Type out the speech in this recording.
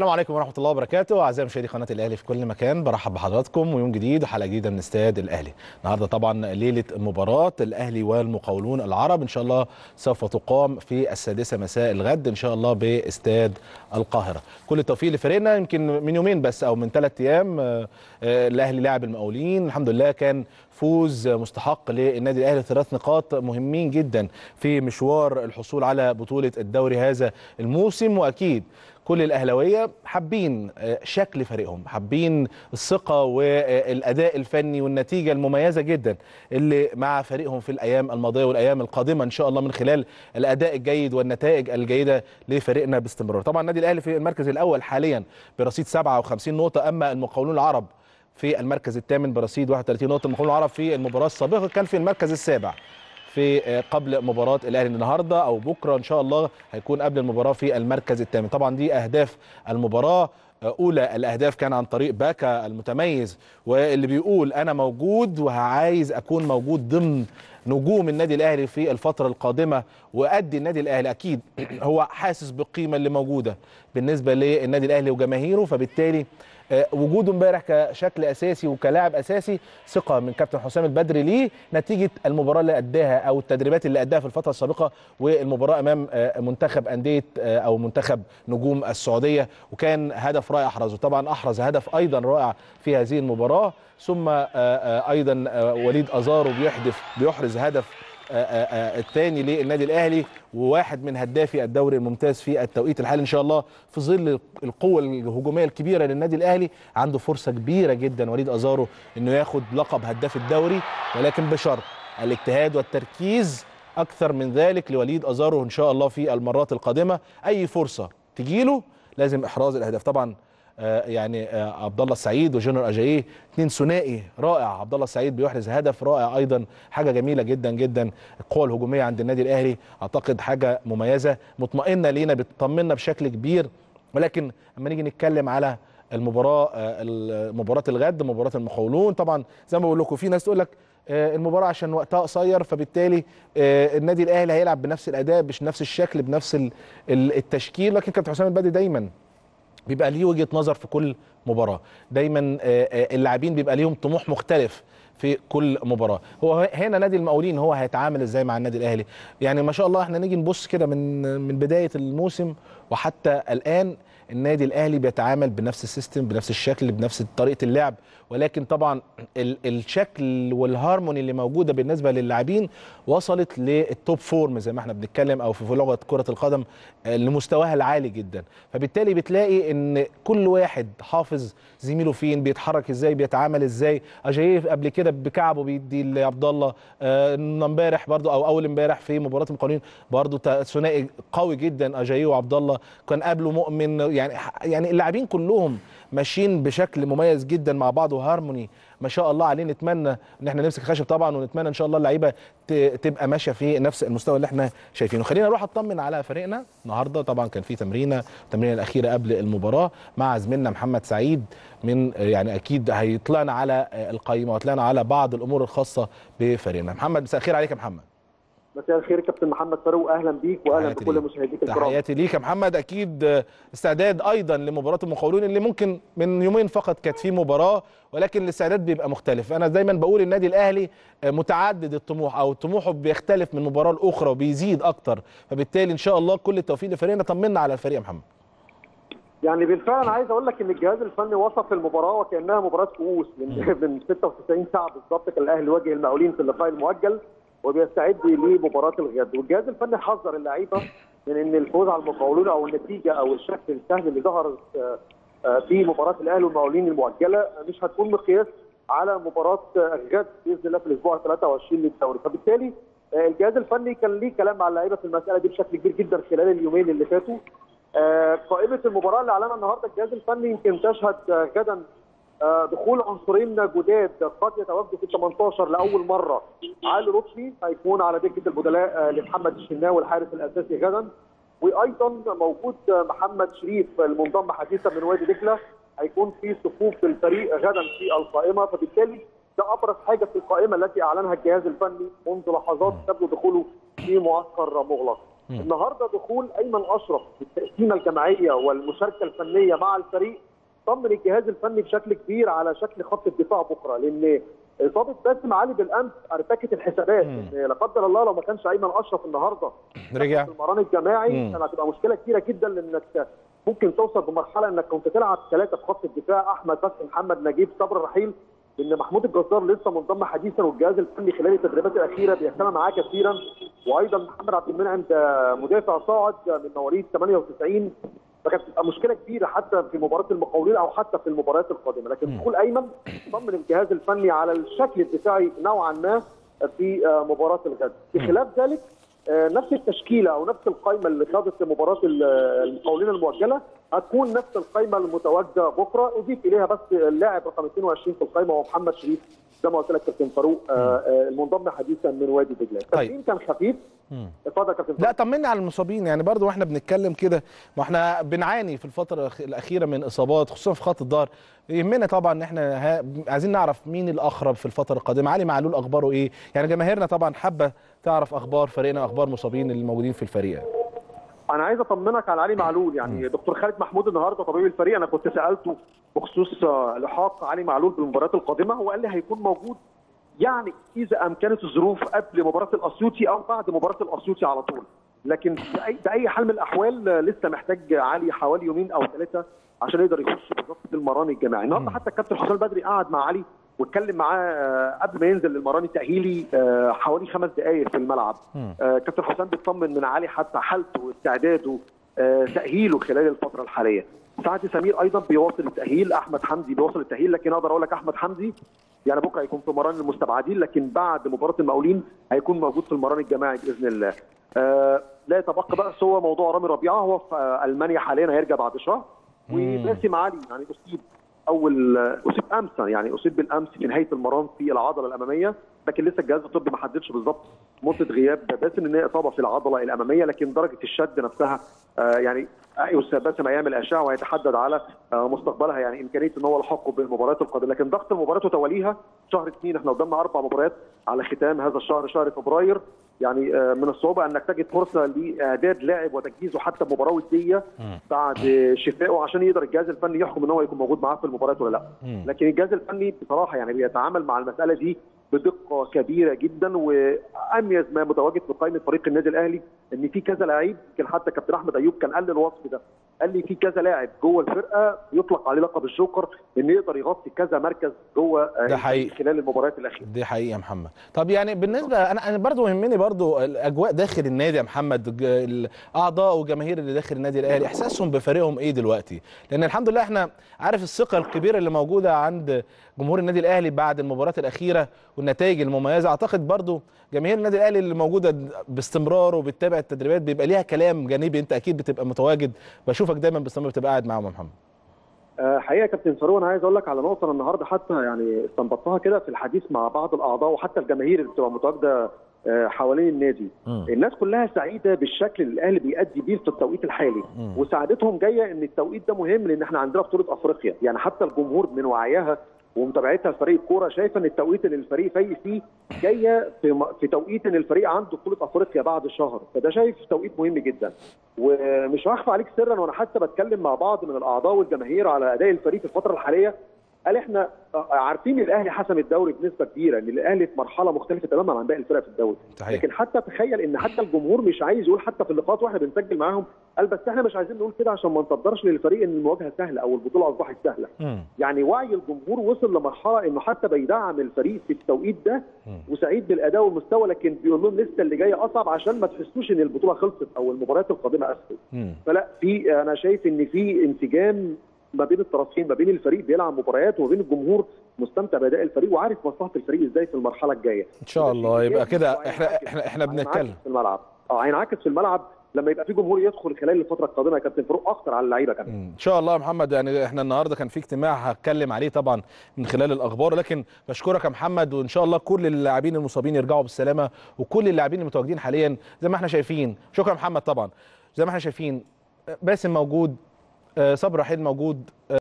السلام عليكم ورحمه الله وبركاته اعزائي مشاهدي قناه الاهلي في كل مكان برحب بحضراتكم ويوم جديد وحلقه جديده من استاد الاهلي النهارده طبعا ليله مباراه الاهلي والمقاولون العرب ان شاء الله سوف تقام في السادسه مساء الغد ان شاء الله باستاد القاهره كل التوفيق لفريقنا يمكن من يومين بس او من ثلاث ايام آه، آه، الاهلي لاعب المقاولين الحمد لله كان فوز مستحق للنادي الاهلي ثلاث نقاط مهمين جدا في مشوار الحصول على بطوله الدوري هذا الموسم واكيد كل الاهلاويه حابين آه، شكل فريقهم حابين الثقه والاداء الفني والنتيجه المميزه جدا اللي مع فريقهم في الايام الماضيه والايام القادمه ان شاء الله من خلال الاداء الجيد والنتائج الجيده لفريقنا باستمرار طبعا النادي الاهلي في المركز الاول حاليا برصيد 57 نقطه اما المقاولون العرب في المركز الثامن برصيد 31 نقطه المقاولون العرب في المباراه السابقه كان في المركز السابع في آه، قبل مباراة الأهلي النهاردة أو بكرة إن شاء الله هيكون قبل المباراة في المركز الثامن طبعا دي أهداف المباراة آه، أولى الأهداف كان عن طريق باكا المتميز واللي بيقول أنا موجود وعايز أكون موجود ضمن نجوم النادي الأهلي في الفترة القادمة وأدي النادي الأهلي أكيد هو حاسس بالقيمة اللي موجودة بالنسبة للنادي الأهلي وجماهيره فبالتالي آه، وجوده امبارح كشكل اساسي وكلاعب اساسي ثقه من كابتن حسام البدري ليه نتيجه المباراه اللي اداها او التدريبات اللي اداها في الفتره السابقه والمباراه امام آه، منتخب انديه آه، او منتخب نجوم السعوديه وكان هدف رائع احرزه طبعا احرز هدف ايضا رائع في هذه المباراه ثم آه، آه، ايضا آه، وليد ازارو بيحدث بيحرز هدف الثاني للنادي الاهلي وواحد من هدافي الدوري الممتاز في التوقيت الحالي ان شاء الله في ظل القوه الهجوميه الكبيره للنادي الاهلي عنده فرصه كبيره جدا وليد ازارو انه ياخد لقب هداف الدوري ولكن بشرط الاجتهاد والتركيز اكثر من ذلك لوليد ازارو ان شاء الله في المرات القادمه اي فرصه تجيله لازم احراز الاهداف طبعا آه، يعني آه، عبد الله السعيد وجونر اجاييه اثنين ثنائي رائع عبد الله السعيد بيحرز هدف رائع ايضا حاجه جميله جدا جدا القوه الهجوميه عند النادي الاهلي اعتقد حاجه مميزه مطمئنه لينا بتطمنا بشكل كبير ولكن اما نيجي نتكلم على المباراه آه، مباراه الغد مباراه المقاولون طبعا زي ما بقول لكم في ناس تقول لك آه، المباراه عشان وقتها قصير فبالتالي آه، النادي الاهلي هيلعب بنفس الاداء بنفس الشكل بنفس ال- ال- التشكيل لكن كابتن حسام البدري دايما بيبقى ليه وجهه نظر في كل مباراه دايما آه، آه، اللاعبين بيبقى ليهم طموح مختلف في كل مباراه هو هنا نادي المقاولين هو هيتعامل ازاي مع النادي الاهلي يعني ما شاء الله احنا نيجي نبص كده من من بدايه الموسم وحتى الان النادي الاهلي بيتعامل بنفس السيستم بنفس الشكل بنفس طريقه اللعب ولكن طبعا ال الشكل والهارموني اللي موجوده بالنسبه للاعبين وصلت للتوب فورم زي ما احنا بنتكلم او في لغه كره القدم آه، لمستواها العالي جدا فبالتالي بتلاقي ان كل واحد حافظ زميله فين بيتحرك ازاي بيتعامل ازاي اجاييه قبل كده بكعبه بيدي لعبد الله آه، امبارح برضو او اول امبارح في مباراه المقاولين برضو تا- ثنائي قوي جدا اجاييه وعبد الله كان قبله مؤمن يعني يعني اللاعبين كلهم ماشيين بشكل مميز جدا مع بعض وهارموني ما شاء الله عليه نتمنى ان احنا نمسك خشب طبعا ونتمنى ان شاء الله اللعيبه ت- تبقى ماشيه في نفس المستوى اللي احنا شايفينه خلينا نروح اطمن على فريقنا النهارده طبعا كان في تمرينه التمرينه الاخيره قبل المباراه مع زميلنا محمد سعيد من يعني اكيد هيطلعنا على القائمه ويطلعنا على بعض الامور الخاصه بفريقنا محمد مساء الخير عليك يا محمد مساء الخير كابتن محمد فاروق اهلا بيك واهلا تحياتي بكل ليك. مشاهديك الكرام تحياتي ليك يا محمد اكيد استعداد ايضا لمباراه المقاولون اللي ممكن من يومين فقط كانت في مباراه ولكن الاستعداد بيبقى مختلف انا دايما بقول النادي الاهلي متعدد الطموح او طموحه بيختلف من مباراه لاخرى وبيزيد اكتر فبالتالي ان شاء الله كل التوفيق لفريقنا طمنا على الفريق يا محمد يعني بالفعل انا عايز اقول لك ان الجهاز الفني وصف المباراه وكانها مباراه كؤوس من من 96 ساعه بالظبط كان الاهلي واجه المقاولين في اللقاء المؤجل وبيستعد لمباراه الغد والجهاز الفني حذر اللعيبه من ان الفوز على المقاولون او النتيجه او الشكل السهل اللي ظهر آه، آه، في مباراه الاهلي والمقاولين المؤجله مش هتكون مقياس على مباراه الغد باذن الله في الاسبوع 23 للدوري فبالتالي آه، الجهاز الفني كان ليه كلام مع اللعيبه في المساله دي بشكل كبير جدا خلال اليومين اللي فاتوا آه، قائمه المباراه اللي اعلنها النهارده الجهاز الفني يمكن تشهد آه، غدا آه، دخول عنصرين جداد قد يتواجدوا في ال 18 لاول مره علي لطفي هيكون على دكه البدلاء آه، لمحمد الشناوي الحارس الاساسي غدا وايضا موجود آه، محمد شريف المنضم حديثا من وادي دجله هيكون في صفوف الفريق غدا في القائمه فبالتالي ده ابرز حاجه في القائمه التي اعلنها الجهاز الفني منذ لحظات قبل دخوله في معسكر مغلق النهارده دخول ايمن اشرف بالتقسيمه الجماعيه والمشاركه الفنيه مع الفريق طمن الجهاز الفني بشكل كبير على شكل خط الدفاع بكره لان اصابه باسم علي بالامس ارتكت الحسابات مم. إن لا قدر الله لو ما كانش ايمن اشرف النهارده رجع في المران الجماعي مم. كانت هتبقى مشكله كبيره جدا لانك ممكن توصل بمرحله انك كنت تلعب ثلاثه في خط الدفاع احمد فتحي محمد نجيب صبر رحيل لان محمود الجزار لسه منضم حديثا والجهاز الفني خلال التدريبات الاخيره بيجتمع معاه كثيرا وايضا محمد عبد المنعم ده مدافع صاعد من مواليد 98 فكانت تبقى مشكله كبيره حتى في مباراه المقاولين او حتى في المباريات القادمه لكن دخول ايمن طمن الجهاز الفني على الشكل الدفاعي نوعا ما في آه، مباراه الغد بخلاف ذلك آه، نفس التشكيله او نفس القائمه اللي خاضت مباراه ال- المقاولين المؤجله هتكون نفس القائمه المتواجده بكره اضيف اليها بس اللاعب رقم 22 في القائمه هو محمد شريف زي ما قلت لك كابتن فاروق آه، آه، المنضم حديثا من وادي دجله التمرين كان خفيف مم. اتفضل يا كابتن لا طمنا على المصابين يعني برضو واحنا بنتكلم كده ما احنا بنعاني في الفتره الأخ- الاخيره من اصابات خصوصا في خط الظهر يهمنا طبعا ان احنا ها عايزين نعرف مين الاقرب في الفتره القادمه علي معلول اخباره ايه يعني جماهيرنا طبعا حابه تعرف اخبار فريقنا اخبار مصابين اللي موجودين في الفريق انا عايز اطمنك على علي معلول يعني دكتور خالد محمود النهارده طبيب الفريق انا كنت سالته بخصوص آه، لحاق علي معلول بالمباريات القادمه هو قال لي هيكون موجود يعني اذا امكنت الظروف قبل مباراه الاسيوطي او بعد مباراه الاسيوطي على طول لكن باي باي حال من الاحوال آه، لسه محتاج علي حوالي يومين او ثلاثه عشان يقدر يخش بالظبط المران الجماعي النهارده حتى الكابتن حسام بدري قعد مع علي واتكلم معاه آه، قبل ما ينزل للمران التاهيلي آه، حوالي خمس دقائق في الملعب مم. آه، كابتن حسام بيطمن من علي حتى حالته واستعداده آه، تاهيله خلال الفتره الحاليه سعد سمير ايضا بيواصل التاهيل احمد حمدي بيواصل التاهيل لكن اقدر اقول لك احمد حمدي يعني بكره هيكون في مران المستبعدين لكن بعد مباراه المقاولين هيكون موجود في المران الجماعي باذن الله آه، لا يتبقى بقى هو موضوع رامي ربيعه هو في آه، المانيا حاليا هيرجع بعد شهر وباسم علي يعني اصيب اول اصيب امس يعني اصيب بالامس في نهايه المران في العضله الاماميه لكن لسه الجهاز الطبي ما حددش بالظبط مده غياب باسم ان هي اصابه في العضله الاماميه لكن درجه الشد نفسها آه يعني أيوة باسم هيعمل اشعه وهيتحدد على آه مستقبلها يعني امكانيه ان هو لحقه بالمباريات القادمه لكن ضغط المباريات وتواليها شهر اثنين احنا قدامنا اربع مباريات على ختام هذا الشهر شهر فبراير يعني آه من الصعوبه انك تجد فرصه لاعداد لاعب وتجهيزه حتى بمباراه وديه بعد شفائه عشان يقدر الجهاز الفني يحكم ان هو يكون موجود معاه في المباريات ولا لا مم. لكن الجهاز الفني بصراحه يعني بيتعامل مع المساله دي بدقه كبيره جدا واميز ما متواجد في قائمه فريق النادي الاهلي ان في كذا لعيب يمكن حتى كابتن احمد ايوب كان قال لي الوصف ده قال لي في كذا لاعب جوه الفرقه يطلق عليه لقب الجوكر ان يقدر يغطي كذا مركز جوه آه، ده حقيقي. خلال المباريات الاخيره دي حقيقه يا محمد طب يعني بالنسبه انا انا برضو يهمني برضو الاجواء داخل النادي يا محمد ج- الاعضاء والجماهير اللي داخل النادي الاهلي احساسهم بفريقهم ايه دلوقتي لان الحمد لله احنا عارف الثقه الكبيره اللي موجوده عند جمهور النادي الاهلي بعد المباريات الاخيره والنتائج المميزه اعتقد برضو جماهير النادي الاهلي اللي موجوده باستمرار وبتتابع التدريبات بيبقى ليها كلام جانبي انت اكيد بتبقى متواجد بشوفك دايما باستمرار بتبقى قاعد معاهم يا محمد آه، حقيقه يا كابتن فاروق انا عايز اقول لك على نقطه أنا النهارده حتى يعني استنبطتها كده في الحديث مع بعض الاعضاء وحتى الجماهير اللي بتبقى متواجده آه، حوالين النادي مم. الناس كلها سعيده بالشكل اللي الاهلي بيأدي بيه في التوقيت الحالي مم. وسعادتهم جايه ان التوقيت ده مهم لان احنا عندنا بطوله افريقيا يعني حتى الجمهور من وعيها ومتابعتها لفريق الكوره شايفه ان التوقيت اللي الفريق فايق فيه جايه في م- في توقيت ان الفريق عنده بطوله افريقيا بعد شهر فده شايف توقيت مهم جدا ومش هخفى عليك سرا وانا حتى بتكلم مع بعض من الاعضاء والجماهير على اداء الفريق في الفتره الحاليه قال احنا عارفين ان الاهلي حسم الدوري بنسبه كبيره ان الاهلي في مرحله مختلفه تماما عن باقي الفرق في الدوري صحيح لكن حتى تخيل ان حتى الجمهور مش عايز يقول حتى في اللقاءات واحنا بنسجل معاهم قال بس احنا مش عايزين نقول كده عشان ما نصدرش للفريق ان المواجهه سهله او البطوله اصبحت سهله مم. يعني وعي الجمهور وصل لمرحله انه حتى بيدعم الفريق في التوقيت ده مم. وسعيد بالاداء والمستوى لكن بيقول لهم لسه اللي جاي اصعب عشان ما تحسوش ان البطوله خلصت او المباريات القادمه اسهل مم. فلا في انا شايف ان في انسجام ما بين الطرفين ما بين الفريق بيلعب مباريات وما بين الجمهور مستمتع باداء الفريق وعارف مصلحه الفريق ازاي في المرحله الجايه ان شاء الله يبقى كده احنا وهينعكس- احنا احنا هينعكس بنتكلم في الملعب اه هينعكس في الملعب لما يبقى في جمهور يدخل خلال الفتره القادمه يا كابتن فاروق اكتر على اللعيبه كمان ان شاء الله يا محمد يعني احنا النهارده كان في اجتماع هتكلم عليه طبعا من خلال الاخبار لكن بشكرك يا محمد وان شاء الله كل اللاعبين المصابين يرجعوا بالسلامه وكل اللاعبين المتواجدين حاليا زي ما احنا شايفين شكرا يا محمد طبعا زي ما احنا شايفين باسم موجود آه، صبري رحيل موجود